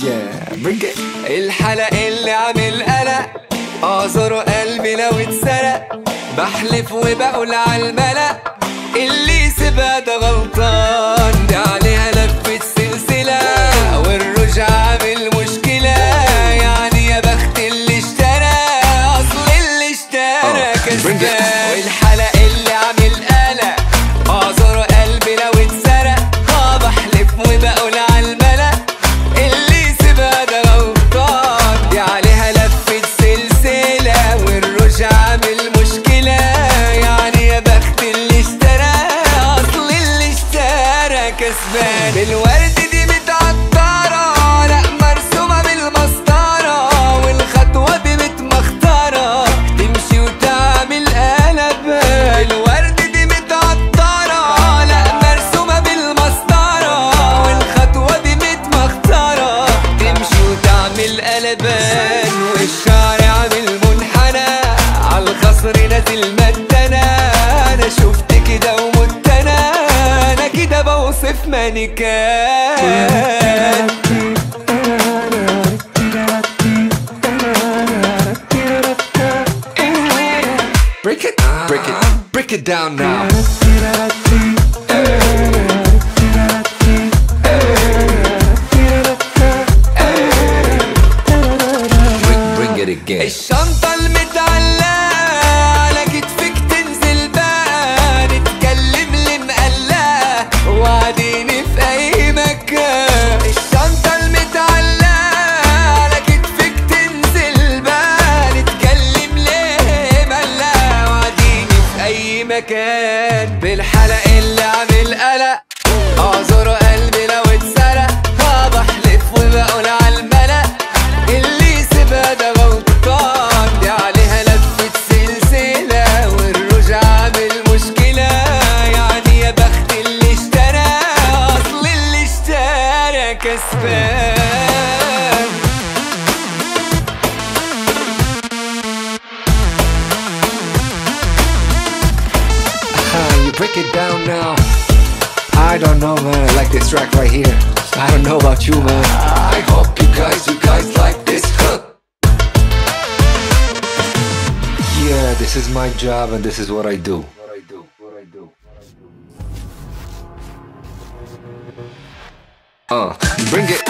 Yeah, bring it الحلق اللي عامل قلق اعذره قلبي لو اتسرق بحلف وبقول على الملأ اللي سيبها ده غلطان دي عليها لفة سلسلة والرجع عامل مشكلة يعني يا بخت اللي اشترى اصل اللي اشترى Oh, bring it. كسبان والحلق اللي عامل قلق اعذره قلبي لو اتسرق اه بحلف وبقول على الملأ اللي سيبها ده غلطان دي عليها لفة سلسلة والرجع عامل مشكلة يعني يا بخت اللي اشترى اصل اللي اشترى كسبان بالورد دي متعطرة لا مرسومة بالمسطرة والخطوة دي متمخترة تمشي وتعمل قلب الورد دي متعطرة لا مرسومة بالمسطرة والخطوة دي متمخترة تمشي وتعمل قلبان والشعر عامل منحنى عالخصر نازل مدنا انا شفت كده ومت انا انا كده بوصف مانيكان Break it, break it, break it down now Bring, bring it again الشنطة المتعلقة على كتفك تنزل بقى نتكلم لمقلقة وعديني في أي مكان الشنطة المتعلقة على كتفك تنزل بقى نتكلم ليه مقلقة وعديني في أي مكان بالحلق اللي عامل قلق أعذر قلبي لو اتسرق اه بحلف وبقول على الملأ اللي سيبها ده غلطان دي عليها لفة سلسلة والرجع عامل مشكلة يعني يا بخت اللي اشترى أصل اللي اشترى كسبان Ah, you break it down now. I don't know, man. I like this track right here. I don't know about you, man. I hope you guys, you guys like this hook. Yeah, this is my job and this is what I do. What I do, what I do. Uh, bring it.